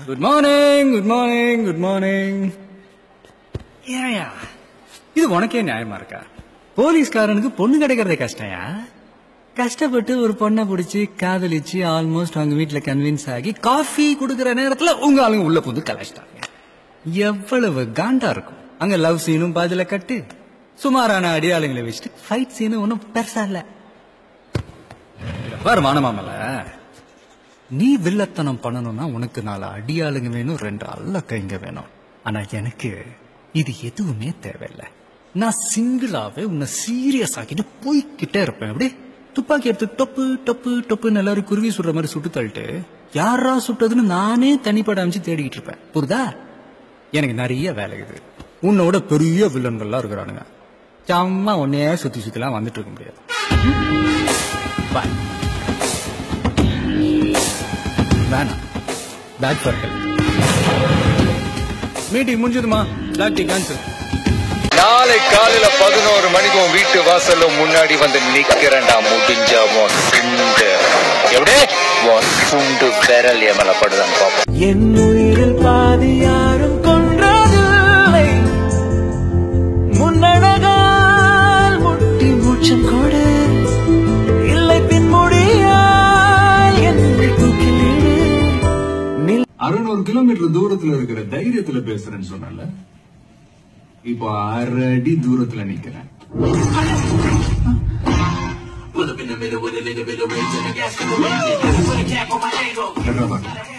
good morning good morning good morning ஏயா இது உனக்கே நியாயமா இருக்கா போலீஸ்காரனுக்கு பொண்ணு கிடைக்கிறதே கஷ்டம்யா கஷ்டப்பட்டு ஒரு பொண்ணை பிடிச்சி காதலிச்சு ஆல்மோஸ்ட் அவங்க வீட்டுல கன்வின்ஸ் ஆகி காஃபி கொடுக்கற நேரத்துல உங்க ஆளுங்க உள்ள புது கலாச்சிட்டாங்க எவ்வளவு காண்டா இருக்கும் அங்க லவ் சீனும் பாதியில கட்டு சுமாரான அடியாளுங்களை வச்சுட்டு ஃபைட் சீனும் ஒன்றும் பெருசா இல்ல இத பாரு மானமாமல நீ வில்லத்தனம் பண்ணணும்னா உனக்கு நாலு அடியாளுங்க வேணும் ரெண்டு அல்ல கைங்க வேணும் ஆனா எனக்கு இது எதுவுமே தேவையில்லை நான் சிங்கிளாவே உன்னை சீரியஸ் ஆக்கிட்டு போய்கிட்டே இருப்பேன் அப்படி துப்பாக்கி எடுத்து டொப்பு டொப்பு டொப்புன்னு எல்லாரும் குருவி சுடுற மாதிரி சுட்டு தள்ளிட்டு யாரா சுட்டதுன்னு நானே தனிப்பட அமைச்சு தேடிக்கிட்டு இருப்பேன் புரிதா எனக்கு நிறைய வேலை இருக்குது உன்னோட பெரிய வில்லன்கள்லாம் இருக்கிறானுங்க சும்மா உன்னையே சுத்தி சுத்திலாம் வந்துட்டு இருக்க முடியாது பாய் வேணாம் பேட் ஃபார் ஹெல்ப் மீட்டிங் முடிஞ்சதுமா பிளாக் டீ கேன்சல் நாளை காலையில பதினோரு மணிக்கு உன் வீட்டு வாசல்ல முன்னாடி வந்து நிக்கிறேன்டா முடிஞ்சா உன் சுண்டு எப்படி உன் சுண்டு விரல் எமல படுதான் பாப்போம் என் உயிரில் பாதி யாரும் கொன்றதில்லை முன்னழகால் முட்டி மூச்சம் கொடு இல்லை பின்முடியால் என்னை தூக்கிலிடு நில் அறுநூறு கிலோமீட்டர் தூரத்துல இருக்கிற தைரியத்துல பேசுறேன்னு சொன்னல இப்போ அரை அடி தூரத்துல நிக்கிறேன் ஹைதராபாத்